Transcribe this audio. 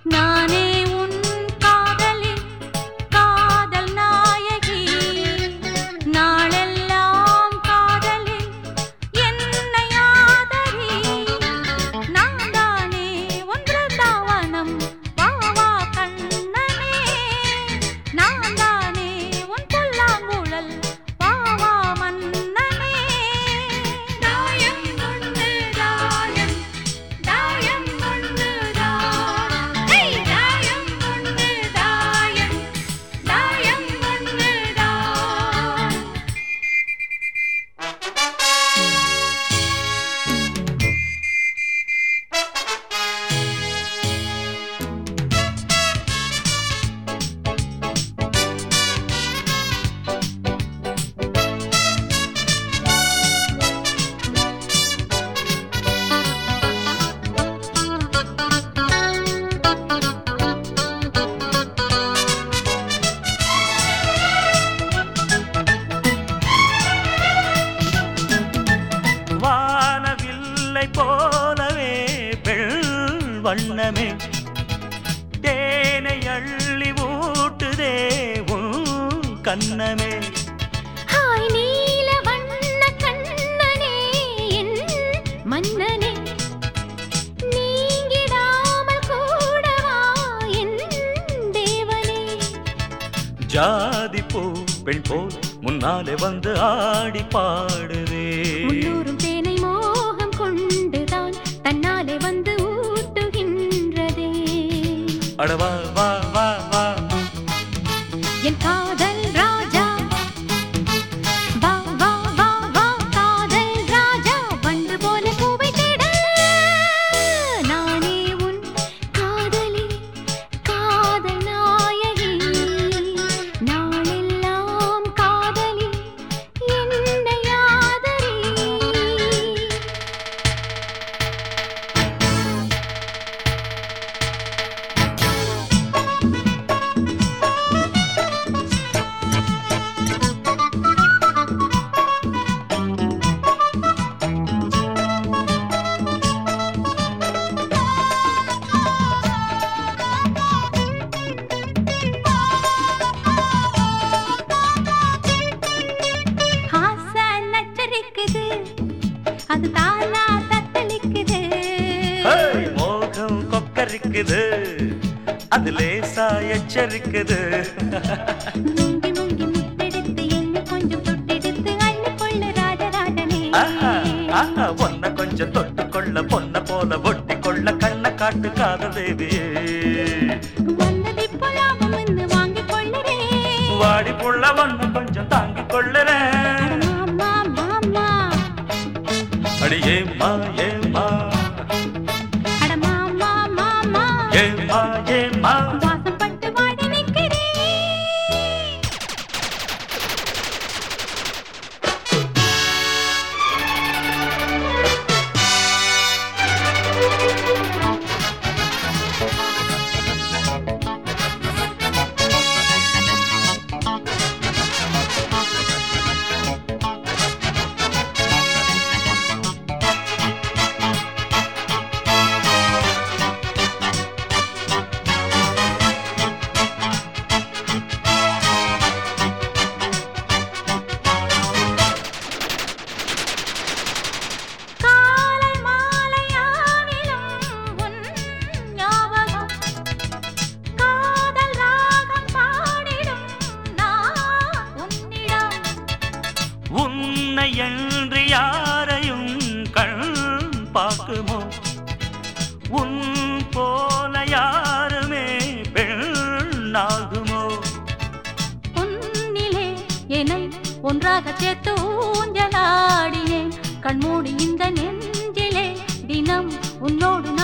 நானே உன் காதலின் காதல் நாயகி நாளெல்லாம் காதலில் என்னை ஆதரி நான் தானே உன் பிருந்தாவனம் வா வா கண்ணனே நான் தானே உன் புல்லாங்குழல் வா வா மன்னனே தாயம் கொண்டு தாயம் தாயம் கொண்டு தாயம் ஹேய் தாயம் கொண்டு தாயம் தாயம் கொண்டு தாயம் வானவில்லை போலவே பெண் வண்ணமே தேனை அள்ளி ஊட்டுதே உன் கண்ணமே ஹாய் நீல வண்ண கண்ணனே என் மன்னனே நீங்கிடாமல் கூடவா என் தேவனே ஜாதி பூ பெண் போல் முன்னாலே வந்து ஆடி பாடுதே உள்ளூரும் தேனை மோகம் கொண்டுதான் தன்னாலே வந்து ஊட்டுகின்றதே அடவா வா வா வா என் காதல் ராஜா வா வா வா வா காதல் ராஜா வண்டு போல பூவை தேட நானே உன் காதலி காதல் நாயகி நாளெல்லாம் காதலி என்னை ஆதரி ஆசை நச்சரிக்குது அது தானா தத்தளிக்குது ஏய், மோகம் கொக்கரிக்குது அது லேசா எச்சரிக்குது முங்கி முங்கி முத்தெடுத்து என்ன கொஞ்சம் தொட்டெடுத்து அள்ளி கொள்ளு ராஜராஜனே ஆஹா, ஆஹா, பொன்ன கொஞ்சம் தொட்டு கொள்ள பொன்ன போல ஒட்டி கொள்ள கண்ண காட்டு காதல் தேவியே வந்ததை போலாமம் வந்து வாங்கிக் கொள்ளுறேன் வாடி புள்ள ஒன்ன கொஞ்சம் தாங்கிக் கொள்ளுறேன் மாமா மாமா அடி ஏம்மா ஏம்மா அட மாமா மாமா ஏம்மா ஏம்மா வாசம் பட்டு வாடி நிற்கிறேன் காலை மாலையானிலும் உன் ஞாபகம் காதல் ராகம் பாடிடும் நான் உன்னிடம் உன்னை என்று யாரையும் கண் பார்க்குமோ உன் போல யாருமே பெண்ணாகுமோ உன்னிலே என்னை ஒன்றாக சேர்த்து ஊஞ்சலாடினேன் கண்மூடி இந்த நெஞ்சிலே தினம் உன்னோடு